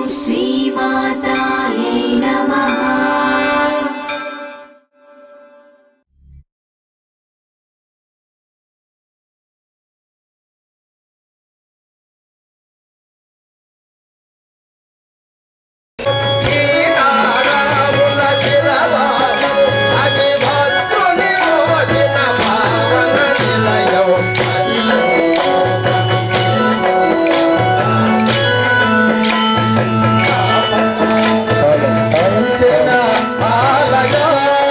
श्रीमातायै नमः సీతారాముల చిరవాసం అది భద్రుని మోసిన పావన నిలయం అంచిన ఆలయం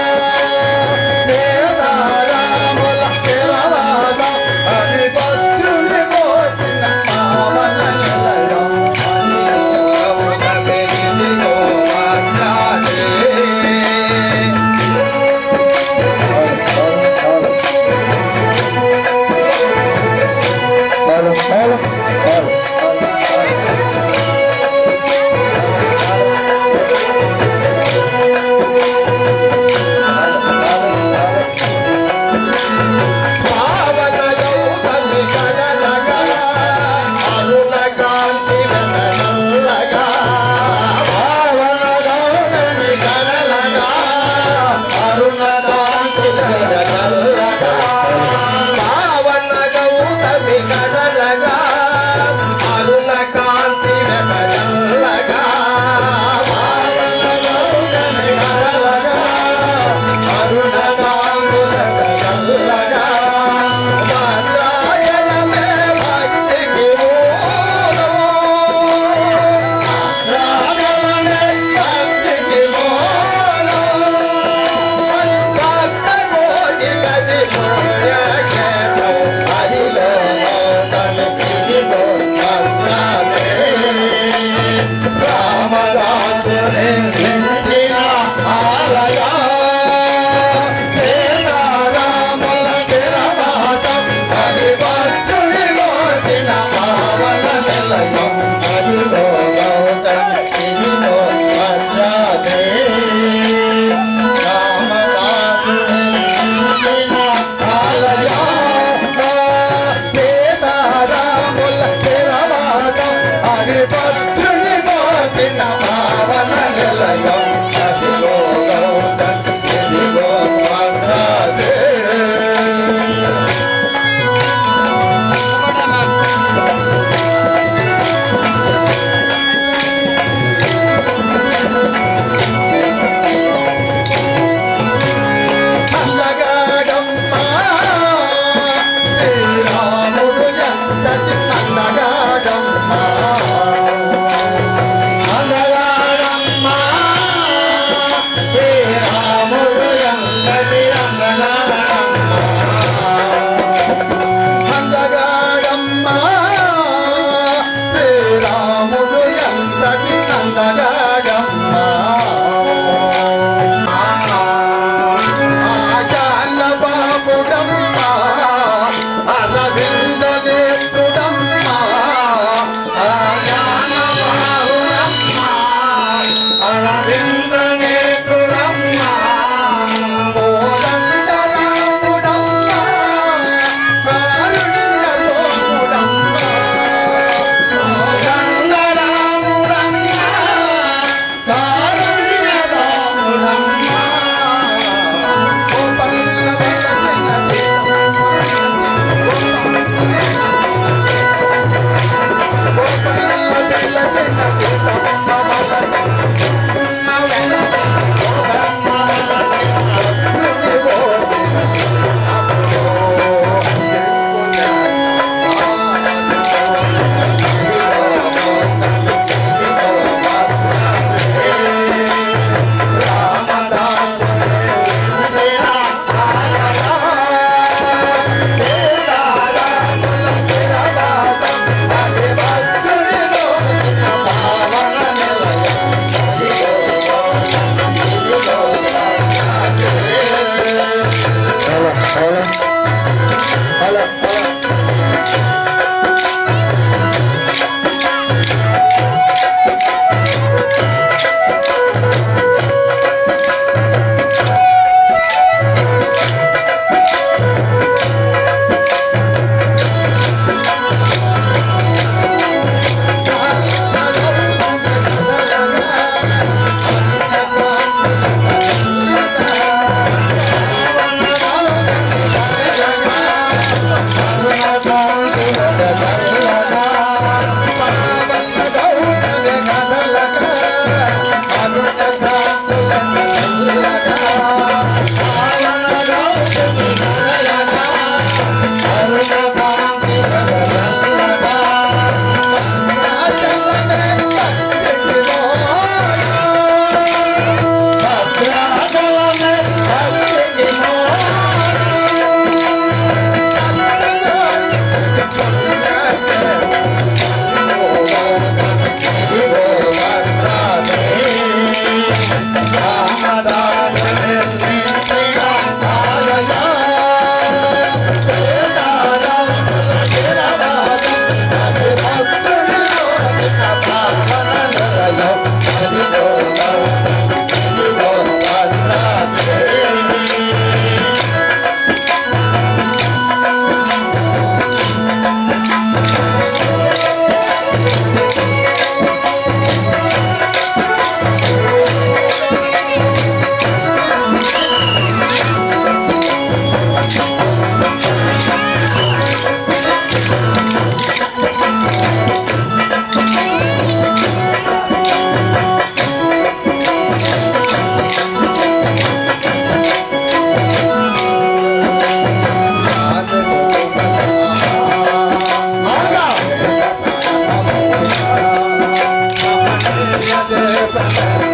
సీతారాముల చిరవాసం అది భద్రుని మోసిన పావన నిలయం పావన గౌతమి కలలగా అరుణ కాంతి వెనలగా పావన గౌతమి కలలగా అరుణ కాంతి వెనలగా పావన గౌతమి కలలగా అరుణ కాంతి వెనలగా పావన గౌతమి కలలగా అరుణ కాంతి వెనలగా భద్రాయణమే భక్తికి మూలం రాగలమే భక్తికి మూలం భక్త కోటి గది పుణ్యక్షేత్రం హరిలో మౌతమి తిరిగో భద్రాలే రామదాసుని నిండిన ఆలయా సీతారాముల చిరవాసం అది భక్తుని మోసిన పావన నిలయం హరిలో మౌతమి తిరిగో భద్రాలే రామదాసుని నిండిన ఆలయా సీతారాముల చిరవాసం అది భద్రుని మోసిన పావన నిలయం అదిగో గౌతమ్ ఇదిగో భద్రాదే అందగాడమ్మా శ్రీరాముడు ఎంతటి అందగాడమ్మా అందగాడమ్మా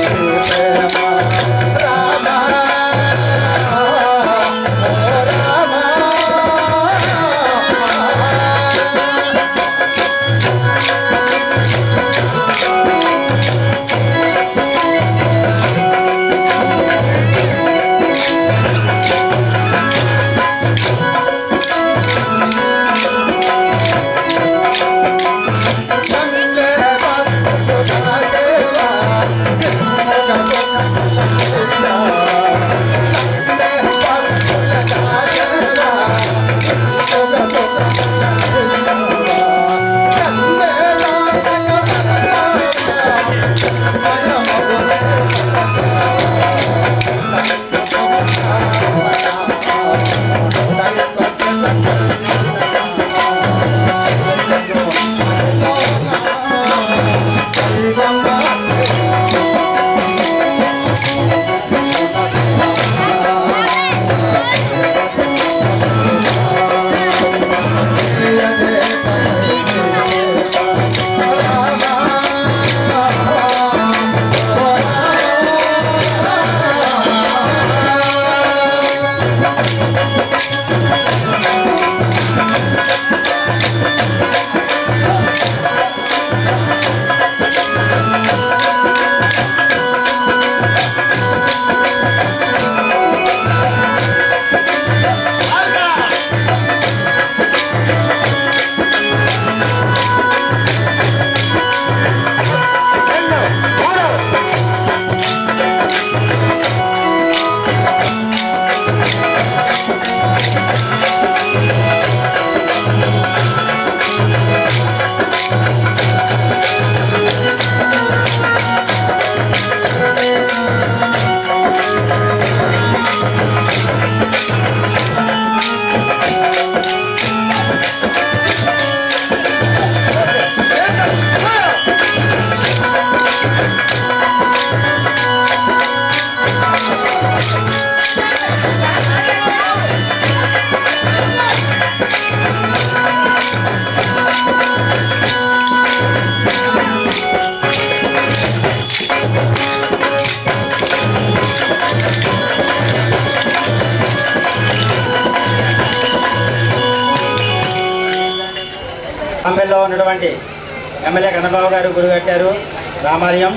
అంబెల్లో ఉన్నటువంటి ఎమ్మెల్యే కన్నబాబు గారు గుడి కట్టారు రామాలయం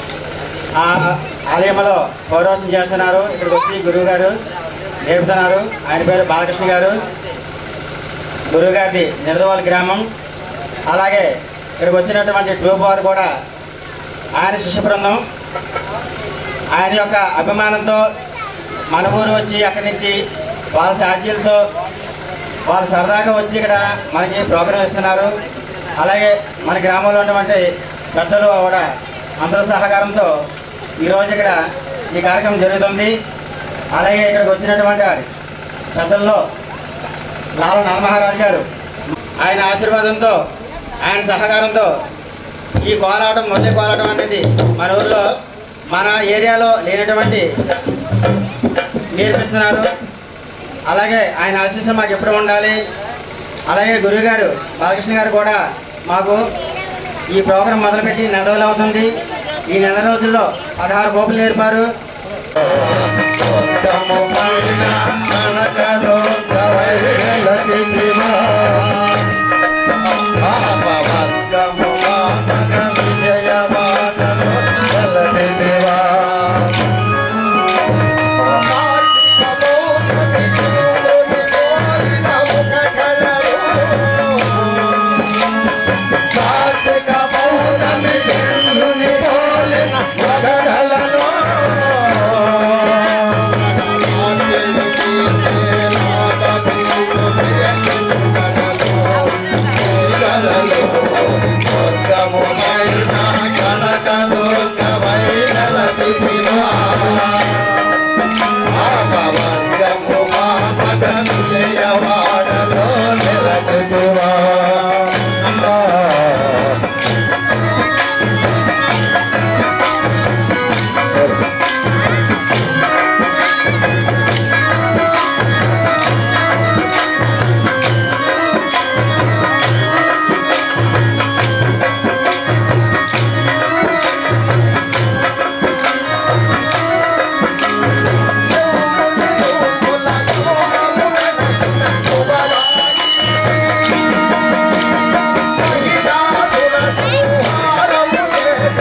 ఆ ఆలయంలో పౌరోసం చేస్తున్నారు ఇక్కడికి వచ్చి గురువు గారు నేర్పుతున్నారు ఆయన పేరు బాలకృష్ణ గారు గురువు గారిది నిడదవాల గ్రామం అలాగే ఇక్కడికి వచ్చినటువంటి ట్రూప్ వారు కూడా ఆయన శిష్య బృందం ఆయన యొక్క అభిమానంతో మన ఊరు వచ్చి అక్కడి నుంచి వాళ్ళ ఛార్జీలతో వాళ్ళు సరదాగా వచ్చి ఇక్కడ మనకి ప్రోగ్రాం ఇస్తున్నారు అలాగే మన గ్రామంలో ఉన్నటువంటి పెద్దలు కూడా అందరి సహకారంతో ఈరోజు ఇక్కడ ఈ కార్యక్రమం జరుగుతుంది అలాగే ఇక్కడికి వచ్చినటువంటి పెద్దల్లో లాల నరమహారాజు గారు ఆయన ఆశీర్వాదంతో ఆయన సహకారంతో ఈ కోలాటం మొదటి కోలాటం అనేది మన ఊర్లో మన ఏరియాలో లేనటువంటి నేర్పిస్తున్నారు అలాగే ఆయన ఆశీస్సులు మాకు ఎప్పుడు ఉండాలి అలాగే గురువు గారు బాలకృష్ణ గారు కూడా మాకు ఈ ప్రోగ్రాం మొదలుపెట్టి నెల రోజులు అవుతుంది ఈ నెల రోజుల్లో పదహారు గోపులు నేర్పారు Thank you.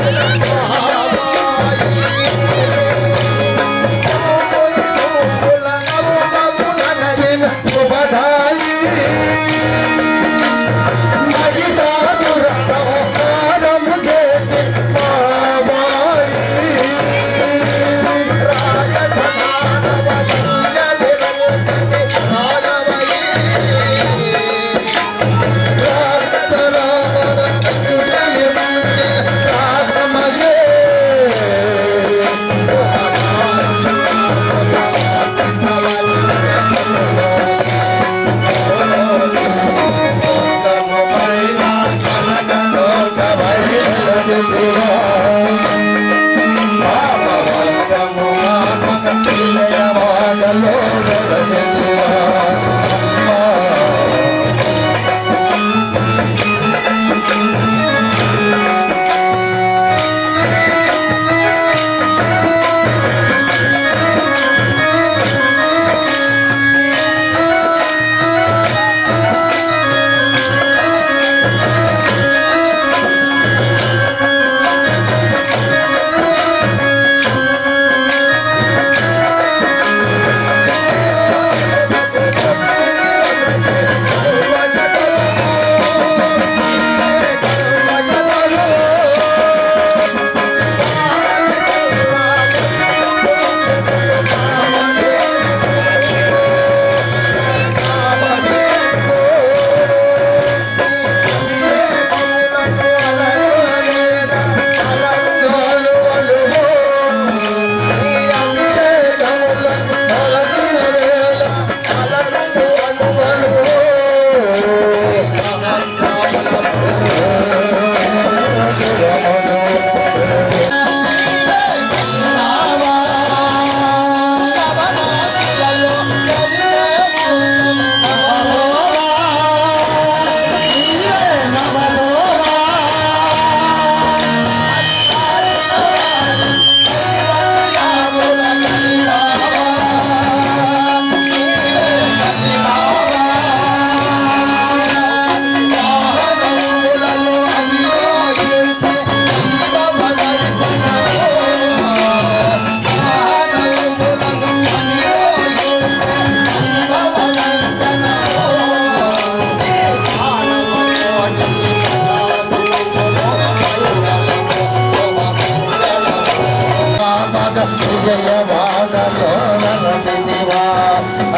విజయవాడలో నరసింహా